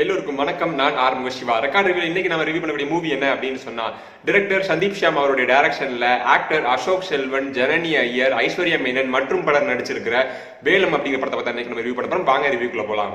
எல்லோருக்கும் வணக்கம் நான் ஆர்முக சிவா ரெக்கார்ட் ரிவ்யூ இன்னைக்கு நம்ம ரிவ்யூ பண்ணக்கூடிய மூவி என்ன அப்படின்னு சொன்னா டிரெக்டர் சந்தீப் ஷியாம் அவருடைய டைரக்ஷன்ல ஆக்டர் அசோக் செல்வன் ஜனனி ஐயர் ஐஸ்வர்யா மேனன் மற்றும் பலர் நடிச்சிருக்கிற வேலம் அப்படிங்கிற படத்தை பத்தி இன்னைக்கு நம்ம ரிவ்யூ பண்ண போறோம் வாங்க ரிவ்யூக்குள்ள போலாம்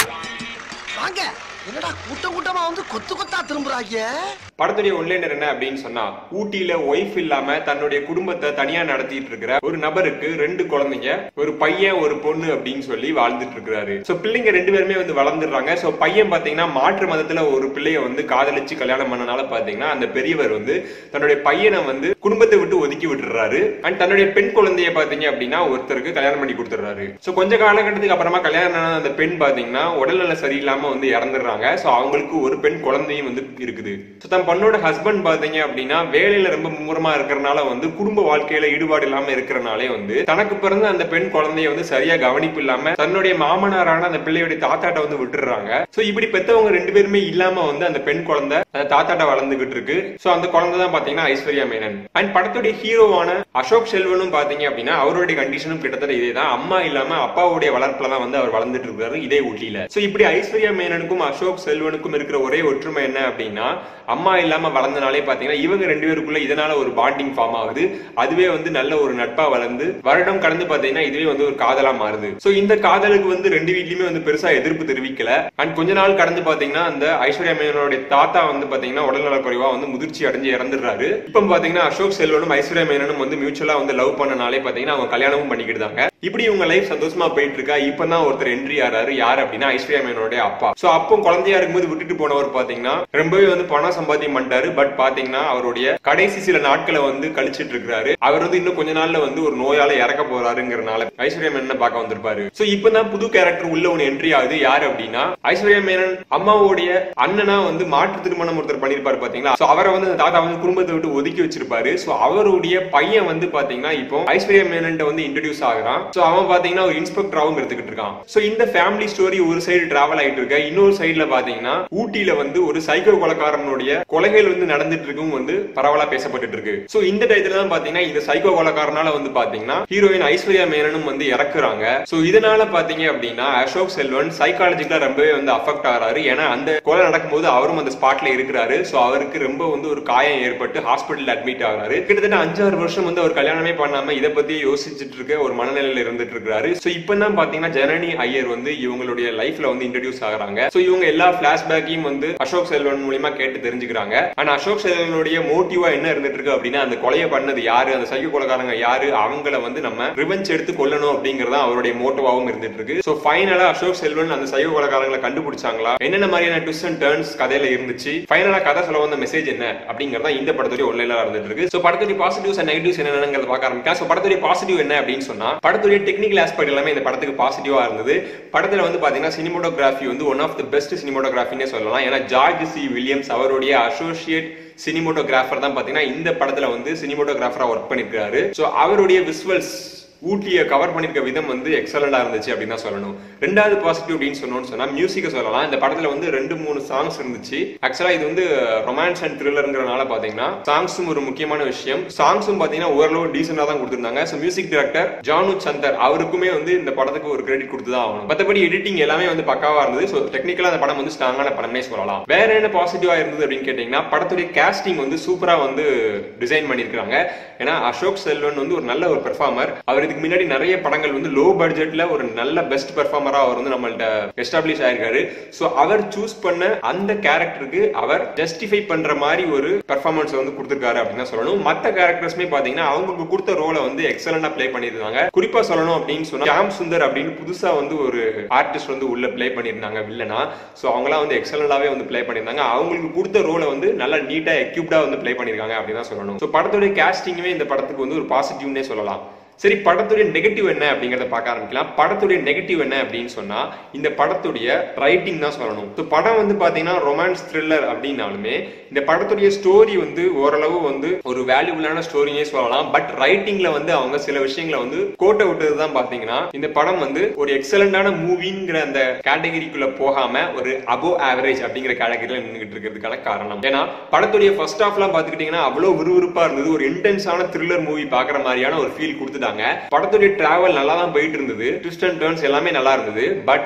வாங்க என்னடா கூட்டம் கூட்டமா வந்து கொத்து கொத்தா திரும்புறாங்க படத்துடைய ஒன்லைனர் என்ன அப்படின்னு சொன்னா ஊட்டியில ஒய்ஃப் இல்லாம தன்னுடைய குடும்பத்தை தனியா நடத்திட்டு இருக்கிற ஒரு நபருக்கு ரெண்டு குழந்தைங்க ஒரு பையன் ஒரு பொண்ணு அப்படின்னு சொல்லி வாழ்ந்துட்டு இருக்கிறாரு சோ பிள்ளைங்க ரெண்டு பேருமே வந்து வளர்ந்துடுறாங்க சோ பையன் பாத்தீங்கன்னா மாற்று மதத்துல ஒரு பிள்ளைய வந்து காதலிச்சு கல்யாணம் பண்ணனால பாத்தீங்கன்னா அந்த பெரியவர் வந்து தன்னுடைய பையனை வந்து குடும்பத்தை விட்டு ஒதுக்கி விட்டுறாரு அண்ட் தன்னுடைய பெண் குழந்தைய பாத்தீங்க அப்படின்னா ஒருத்தருக்கு கல்யாணம் பண்ணி கொடுத்துறாரு சோ கொஞ்ச காலகட்டத்துக்கு அப்புறமா கல்யாணம் ஆன அந்த பெண் பாத்தீங்கன்னா உடல்நல சரியில்லாம வந்து இறந்துடுறாங்க சோ அவங்களுக்கு ஒரு பெண் குழந்தையும் வந்து இருக்குது சோ தன் பொண்ணோட ஹஸ்பண்ட் பாத்தீங்க அப்படின்னா வேலையில ரொம்ப மும்முரமா இருக்கிறனால வந்து குடும்ப வாழ்க்கையில ஈடுபாடு இல்லாம இருக்கிறனாலே வந்து தனக்கு பிறந்த அந்த பெண் குழந்தைய வந்து சரியா கவனிப்பு இல்லாம தன்னுடைய மாமனாரான அந்த பிள்ளையுடைய தாத்தாட்ட வந்து விட்டுறாங்க சோ இப்படி பெத்தவங்க ரெண்டு பேருமே இல்லாம வந்து அந்த பெண் குழந்தை அந்த தாத்தாட்ட வளர்ந்துகிட்டு இருக்கு சோ அந்த குழந்தை தான் பாத்தீங்கன்னா ஐஸ்வர்யா மேனன் அண்ட் படத்துடைய ஹீரோவான அசோக் செல்வனும் பாத்தீங்க அப்படின்னா அவருடைய கண்டிஷனும் கிட்டத்தட்ட இதே தான் அம்மா இல்லாம அப்பாவுடைய வளர்ப்புல தான் வந்து அவர் வளர்ந்துட்டு இருக்காரு இதே ஊட்டியில சோ இப்படி ஐஸ்வர்யா மேனனுக்கும் அசோக் செல்வனுக்கும் இருக்கிற ஒரே ஒற்றுமை என்ன அப்படின்னா அம்மா இல்லாம வளர்ந்தனாலே பாத்தீங்கன்னா இவங்க ரெண்டு பேருக்குள்ள இதனால ஒரு பாண்டிங் ஃபார்ம் ஆகுது அதுவே வந்து நல்ல ஒரு நட்பா வளர்ந்து வருடம் கடந்து பாத்தீங்கன்னா இதுவே வந்து ஒரு காதலா மாறுது சோ இந்த காதலுக்கு வந்து ரெண்டு வீட்லயுமே வந்து பெருசா எதிர்ப்பு தெரிவிக்கல அண்ட் கொஞ்ச நாள் கடந்து பாத்தீங்கன்னா அந்த ஐஸ்வர்யா மேனனுடைய தாத்தா வந்து பாத்தீங்கன்னா உடல்நல குறைவா வந்து முதிர்ச்சி அடைஞ்சு இறந்துடுறாரு இப்ப பாத்தீங்கன்னா அசோக் செல்வனும் ஐஸ்வர்யா மேனனும் வந்து மியூச்சுவலா வந்து லவ் பண்ணனாலே பாத்தீங்கன்னா அவங்க கல்யாணமும் பண்ணிக்கிட்டாங்க இப்படி இவங்க லைஃப் சந்தோஷமா போயிட்டு இருக்கா இப்பதான் ஒருத்தர் என்ட்ரி ஆறாரு யார் அப்படின்னா ஐஸ்வர்யா மேனனுடைய அப்பா சோ அப்போ குழந்தையா இருக்கும்போது விட்டுட்டு போனவர் பாத்தீங்கன்னா ரொம்பவே வந்து பணம் சம்பாத்தியம் பண்ணிட்டாரு பட் பாத்தீங்கன்னா அவருடைய கடைசி சில நாட்களை வந்து கழிச்சிட்டு இருக்காரு அவர் வந்து இன்னும் கொஞ்ச நாள்ல வந்து ஒரு நோயால இறக்க போறாருங்கிறனால ஐஸ்வர்யா மேனன் பார்க்க வந்திருப்பாரு சோ இப்பதான் புது கேரக்டர் உள்ள ஒன்னு என்ட்ரி ஆகுது யாரு அப்படின்னா ஐஸ்வர்யா மேனன் அம்மாவுடைய அண்ணனா வந்து மாற்று திருமணம் ஒருத்தர் பண்ணிருப்பாரு பாத்தீங்களா சோ அவரை வந்து அந்த தாத்தா வந்து குடும்பத்தை விட்டு ஒதுக்கி வச்சிருப்பாரு சோ அவருடைய பையன் வந்து பாத்தீங்கன்னா இப்போ ஐஸ்வர்யா மேனன் வந்து இன்ட்ரடியூஸ் ஆகுறான் சோ அவன் பாத்தீங்கன்னா ஒரு இன்ஸ்பெக்டராகவும் எடுத்துக்கிட்டு இருக்கான் சோ இந்த ஃபேமிலி ஸ்டோரி ஒரு சைடு டிராவல் ஆயிட்டு இருக்க இன்னொரு சைடுல பாத்தீங்கன்னா ஊட்டியில வந்து ஒரு சைக்கோ கொலைக்காரனுடைய கொலைகள் வந்து நடந்துட்டு இருக்கும் வந்து பரவலா பேசப்பட்டு இருக்கு சோ இந்த டயத்துல தான் பாத்தீங்கன்னா இந்த சைக்கோ கொலைக்காரனால வந்து பாத்தீங்கன்னா ஹீரோயின் ஐஸ்வர்யா மேனனும் வந்து இறக்குறாங்க சோ இதனால பாத்தீங்க அப்படின்னா அசோக் செல்வன் சைக்காலஜிக்கலா ரொம்பவே வந்து அஃபெக்ட் ஆறாரு ஏன்னா அந்த கொலை நடக்கும்போது அவரும் அந்த ஸ்பாட்ல இருக்கிறாரு சோ அவருக்கு ரொம்ப வந்து ஒரு காயம் ஏற்பட்டு ஹாஸ்பிட்டல் அட்மிட் ஆகிறாரு கிட்டத்தட்ட அஞ்சாறு வருஷம் வந்து அவர் கல்யாணமே பண்ணாம இதை பத்தி யோசிச்சுட்டு இருக்க ஒரு மனநிலையில இருந்துட்டு இருக்காரு சோ இப்பதான் பாத்தீங்கன்னா ஜனனி ஐயர் வந்து இவங்களுடைய லைஃப்ல வந்து இன்ட்ரடியூஸ் ஆகுறாங்க சோ இவங்க எல்லா பிளாஷ்பேக்கையும் வந்து அசோக் செல்வன் மூலியமா கேட்டு தெரிஞ்சுக்கிறாங்க ஆனா அசோக் செல்வனுடைய மோட்டிவா என்ன இருந்துட்டு இருக்கு அப்படின்னா அந்த கொலையை பண்ணது யாரு அந்த சைக்கோ கொலைக்காரங்க யாரு அவங்கள வந்து நம்ம ரிவெஞ்ச் எடுத்து கொல்லணும் அப்படிங்கறத அவருடைய மோட்டிவாவும் இருந்துட்டு இருக்கு சோ ஃபைனலா அசோக் செல்வன் அந்த சைக்கோ கொலைக்காரங்களை கண்டுபிடிச்சாங்களா என்னென்ன மாதிரியான ட்விஸ்ட் அண்ட் டர்ன்ஸ் கதையில இருந்துச்சு ஃபைனலா கதை சொல்ல வந்த மெசேஜ் என்ன அப்படிங்கறத இந்த படத்துடைய ஒன்லைனா இருந்துட்டு இருக்கு சோ படத்துடைய பாசிட்டிவ்ஸ் அண்ட் நெகட்டிவ்ஸ் என்னென்னங்கிறத பார்க்க ஆரம்பிக்கலாம் சோ படத்துடைய பாசிட்டிவ் என்ன அப்படின்னு சொன்னா படத்துடைய டெக்னிக்கல் ஆஸ்பெக்ட் எல்லாமே இந்த படத்துக்கு பாசிட்டிவா இருந்தது படத்துல வந்து பாத்தீங்கன்னா சினிமோட்டோகிராஃபி வந்து ஒன் ஆஃப் த பெஸ்ட் சினிமோட்டோகிராஃபினே சொல்லலாம் ஏன்னா ஜார்ஜ் சி வில்லியம்ஸ் அவருடைய அசோசியேட் சினிமோட்டோகிராஃபர் தான் பாத்தீங்கன்னா இந்த படத்துல வந்து சினிமோட்டோகிராஃபரா ஒர்க் பண்ணிருக்காரு சோ அவருடைய விசுவல்ஸ் ஊட்டியை கவர் பண்ணிருக்க விதம் வந்து எக்ஸலண்டா இருந்துச்சு அப்படின்னு தான் சொல்லணும் ரெண்டாவது பாசிட்டிவ் அப்படின்னு சொன்னோம்னு சொன்னா மியூசிக்கை சொல்லலாம் இந்த படத்துல வந்து ரெண்டு மூணு சாங்ஸ் இருந்துச்சு ஆக்சுவலா இது வந்து ரொமான்ஸ் அண்ட் த்ரில்லருங்கிறனால பாத்தீங்கன்னா சாங்ஸும் ஒரு முக்கியமான விஷயம் சாங்ஸும் பாத்தீங்கன்னா ஓரளவு டீசெண்டா தான் கொடுத்திருந்தாங்க so music director Janu Chandar அவருக்குமே வந்து இந்த படத்துக்கு ஒரு கிரெடிட் கொடுத்து தான் ஆகணும் மற்றபடி எடிட்டிங் எல்லாமே வந்து பக்காவா இருந்தது ஸோ டெக்னிக்கலா அந்த படம் வந்து ஸ்ட்ராங்கான படம்னே சொல்லலாம் வேற என்ன பாசிட்டிவா இருந்தது அப்படின்னு கேட்டீங்கன்னா படத்துடைய கேஸ்டிங் வந்து சூப்பரா வந்து டிசைன் பண்ணிருக்காங்க ஏன்னா அசோக் செல்வன் வந்து ஒரு நல்ல ஒரு பெர்ஃபார்மர் அவர் இதுக்கு முன்னாடி நிறைய படங்கள் வந்து லோ பட்ஜெட்ல ஒரு நல்ல பெஸ்ட் பெர்ஃபார்மரா அவர் வந்து நம்மள்ட்ட எஸ்டாப்ளிஷ் ஆயிருக்காரு சோ அவர் சூஸ் பண்ண அந்த கேரக்டருக்கு அவர் ஜஸ்டிஃபை பண்ற மாதிரி ஒரு பெர்ஃபார்மன்ஸ் வந்து கொடுத்திருக்காரு அப்படின்னு தான் சொல்லணும் மத்த கேரக்டர்ஸ்மே பாத்தீங்கன்னா அவங்களுக்கு கொடுத்த ரோலை வந்து எக்ஸலண்டா ப்ளே பண்ணியிருந்தாங்க குறிப்பா சொல்லணும் அப்படின்னு சொன்னா ஷாம் சுந்தர் அப்படின்னு புதுசா வந்து ஒரு ஆர்டிஸ்ட் வந்து உள்ள ப்ளே பண்ணியிருந்தாங்க வில்லனா சோ அவங்களாம் வந்து எக்ஸலண்டாவே வந்து ப்ளே பண்ணியிருந்தாங்க அவங்களுக்கு கொடுத்த ரோலை வந்து நல்லா நீட்டா எக்யூப்டா வந்து ப்ளே பண்ணியிருக்காங்க அப்படின்னு தான் சொல்லணும் சோ படத்துடைய கேஸ்டிங்குமே இந்த படத்துக்கு வந்து ஒரு பாசிட்டிவ்னே சொல்லலாம் சரி படத்துடைய நெகட்டிவ் என்ன அப்படிங்கறத பார்க்க ஆரம்பிக்கலாம் படத்துடைய நெகட்டிவ் என்ன அப்படின்னு சொன்னா இந்த படத்துடைய ரைட்டிங் தான் சொல்லணும் So, படம் வந்து பாத்தீங்கன்னா ரொமான்ஸ் த்ரில்லர் அப்படின்னாலுமே இந்த படத்துடைய ஸ்டோரி வந்து ஓரளவு வந்து ஒரு வேல்யூபிளான ஸ்டோரியே சொல்லலாம் பட் ரைட்டிங்ல வந்து அவங்க சில விஷயங்களை வந்து கோட்டை விட்டது தான் பாத்தீங்கன்னா இந்த படம் வந்து ஒரு எக்ஸலண்டான மூவிங்கிற அந்த கேட்டகரிக்குள்ள போகாம ஒரு அபோ ஆவரேஜ் அப்படிங்கிற கேட்டகரியில நின்றுகிட்டு இருக்கிறதுக்கான காரணம் ஏன்னா படத்துடைய ஃபர்ஸ்ட் ஹாஃப்லாம் பாத்துக்கிட்டீங்கன்னா அவ்வளவு விறுவிறுப்பா இருந்தது ஒரு இன்டென்ஸான த்ரில்லர் மூவி பாக்குற மாதிரியான ஒரு ஃபீல் கொடுத்துட்டாங்க படத்துடைய டிராவல் நல்லா தான் போயிட்டு இருந்தது ட்விஸ்ட் அண்ட் டர்ன்ஸ் எல்லாமே நல்லா இருந்தது பட்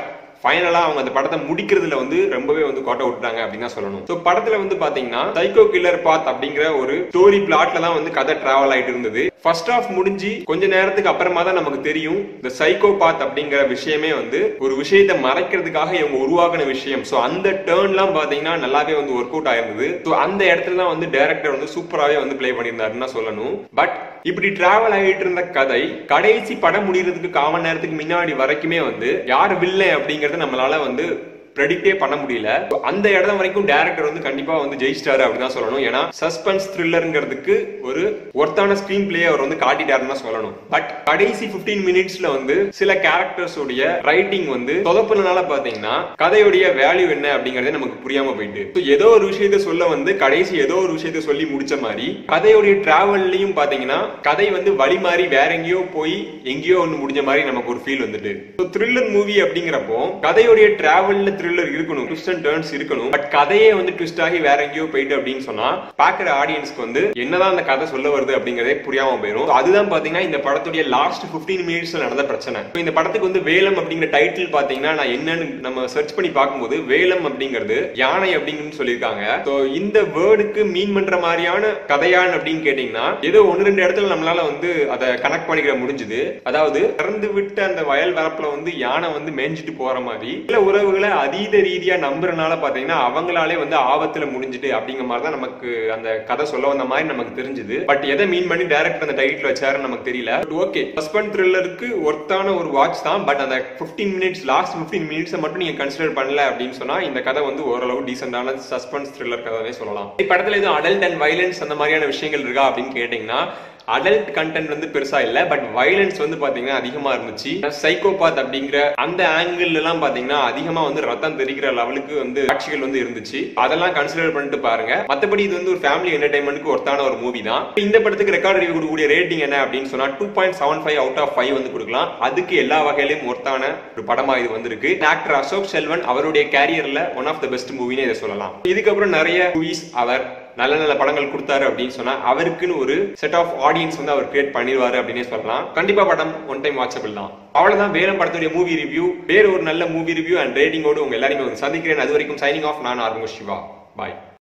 ஃபைனலா அவங்க அந்த படத்தை முடிக்கிறதுல வந்து ரொம்பவே வந்து கோட்டை விட்டுட்டாங்க அப்படின்னு தான் சொல்லணும் ஸோ படத்துல வந்து பாத்தீங்கன்னா சைக்கோ கில்லர் பாத் அப்படிங்கிற ஒரு ஸ்டோரி பிளாட்ல தான் வந்து கதை டிராவல் ஆயிட்டு இருந்தது ஃபர்ஸ்ட் ஆஃப் முடிஞ்சு கொஞ்ச நேரத்துக்கு அப்புறமா தான் நமக்கு தெரியும் இந்த சைக்கோ பாத் அப்படிங்கிற விஷயமே வந்து ஒரு விஷயத்தை மறைக்கிறதுக்காக இவங்க உருவாக்கின விஷயம் ஸோ அந்த டேர்ன்லாம் பாத்தீங்கன்னா நல்லாவே வந்து ஒர்க் அவுட் ஆயிருந்தது ஸோ அந்த இடத்துல தான் வந்து டைரக்டர் வந்து சூப்பராகவே வந்து ப்ளே பண்ணியிருந்தாருன்னு தான் சொல்லணும் பட் இப்படி டிராவல் ஆகிட்டு இருந்த கதை கடைசி படம் முடியறதுக்கு காமன் நேரத்துக்கு முன்னாடி வரைக்குமே வந்து யார் வில்லன் அப்படிங்கறத நம்மளால வந்து ப்ரெடிக்டே பண்ண முடியல அந்த இடம் வரைக்கும் டேரக்டர் வந்து கண்டிப்பா வந்து ஜெயிச்சிட்டாரு அப்படின்னு தான் சொல்லணும் ஏன்னா சஸ்பென்ஸ் த்ரில்லருங்கிறதுக்கு ஒரு ஒர்த்தான ஸ்கிரீன் பிளே அவர் வந்து காட்டிட்டாருன்னு தான் சொல்லணும் பட் கடைசி 15 மினிட்ஸ்ல வந்து சில கேரக்டர்ஸ் உடைய ரைட்டிங் வந்து சொதப்புனால பாத்தீங்கன்னா கதையுடைய வேல்யூ என்ன அப்படிங்கறதே நமக்கு புரியாம போயிட்டு So, ஏதோ ஒரு விஷயத்த சொல்ல வந்து கடைசி ஏதோ ஒரு விஷயத்த சொல்லி முடிச்ச மாதிரி கதையுடைய டிராவல்லையும் பாத்தீங்கன்னா கதை வந்து வழி மாறி வேற எங்கேயோ போய் எங்கேயோ ஒண்ணு முடிஞ்ச மாதிரி நமக்கு ஒரு ஃபீல் வந்துட்டு த்ரில்லர் மூவி அப்படிங்கிறப்போ கதையுடைய டிராவல்ல த்ரில்லர் இருக்கணும் ட்விஸ்ட் அண்ட் டர்ன்ஸ் இருக்கணும் பட் கதையே வந்து ட்விஸ்ட் ஆகி வேற எங்கேயோ போயிட்டு அப்படின்னு சொன்னா பாக்குற ஆடியன்ஸ்க்கு வந்து என்னதான் அந்த கதை சொல்ல வருது அப்படிங்கறதே புரியாம போயிடும் So, அதுதான் பாத்தீங்கன்னா இந்த படத்துடைய லாஸ்ட் 15 மினிட்ஸ்ல நடந்த பிரச்சனை So, இந்த படத்துக்கு வந்து வேலம் அப்படிங்கிற டைட்டில் பாத்தீங்கன்னா நான் என்னன்னு நம்ம சர்ச் பண்ணி பார்க்கும்போது வேலம் அப்படிங்கிறது யானை அப்படின்னு சொல்லியிருக்காங்க So, இந்த வேர்டுக்கு மீன் பண்ற மாதிரியான கதையான் அப்படின்னு கேட்டீங்கன்னா ஏதோ ஒன்னு ரெண்டு இடத்துல நம்மளால வந்து அதை கனெக்ட் பண்ணிக்கிற முடிஞ்சுது அதாவது திறந்து விட்ட அந்த வயல் வரப்புல வந்து யானை வந்து மேய்ஞ்சிட்டு போற மாதிரி சில உறவுகளை அதீத ரீதியா நம்புறனால பாத்தீங்கன்னா அவங்களாலே வந்து ஆபத்துல முடிஞ்சுட்டு அப்படிங்கிற மாதிரி தான் நமக்கு அந்த கதை சொல்ல வந்த மாதிரி நமக்கு தெரிஞ்சுது பட் எதை மீன் பண்ணி டைரக்ட் அந்த டைட்டில் வச்சாருன்னு நமக்கு தெரியல பட் ஓகே சஸ்பென்ஸ் த்ரில்லருக்கு ஒர்த்தான ஒரு வாட்ச் தான் பட் அந்த 15 மினிட்ஸ் லாஸ்ட் 15 மினிட்ஸ் மட்டும் நீங்க கன்சிடர் பண்ணல அப்படின்னு சொன்னா இந்த கதை வந்து ஓரளவு டீசென்டான சஸ்பென்ஸ் த்ரில்லர் கதை சொல்லலாம் இப்படத்துல எதுவும் அடல்ட் அண்ட் வைலன்ஸ் அந்த மாதிரியான விஷயங்கள் இருக்கா அப்படின்னு கேட்டீங்கன்னா அடல்ட் கண்டென்ட் வந்து பெருசா இல்ல பட் வயலன்ஸ் வந்து பாத்தீங்கன்னா அதிகமா இருந்துச்சு சைக்கோபாத் அப்படிங்கிற அந்த ஆங்கிள் எல்லாம் பாத்தீங்கன்னா அதிகமா வந்து ரத்தம் தெரிக்கிற லெவலுக்கு வந்து காட்சிகள் வந்து இருந்துச்சு அதெல்லாம் கன்சிடர் பண்ணிட்டு பாருங்க மத்தபடி இது வந்து ஒரு ஃபேமிலி என்டர்டைன்மெண்ட்க்கு ஒருத்தான ஒரு மூவி தான் இந்த படத்துக்கு ரெக்கார்ட் ரிவ்யூ கொடுக்கக்கூடிய ரேட்டிங் என்ன அப்படின்னு சொன்னா two point seven five out of five வந்து கொடுக்கலாம் அதுக்கு எல்லா வகையிலும் ஒருத்தான ஒரு படமா இது வந்திருக்கு ஆக்டர் அசோக் செல்வன் அவருடைய கேரியர்ல ஒன் ஆஃப் த பெஸ்ட் மூவினே இதை சொல்லலாம் இதுக்கப்புறம் நிறைய மூவிஸ் அவர் நல்ல நல்ல படங்கள் கொடுத்தாரு அப்படின்னு சொன்னா அவருக்குன்னு ஒரு செட் ஆஃப் ஆடியன்ஸ் வந்து அவர் கிரியேட் பண்ணிடுவாரு அப்படின்னே சொல்லலாம் கண்டிப்பா படம் ஒன் டைம் வாட்சபிள் தான் அவ்வளவுதான் வேலம் படத்துடைய மூவி ரிவ்யூ வேற ஒரு நல்ல மூவி ரிவ்யூ அண்ட் ரேட்டிங்கோடு உங்க எல்லாரையுமே வந்து சந்திக்கிறேன் அது வரைக்கும் சைனிங் ஆஃப் நான் ஆர்வங்க சிவா பாய்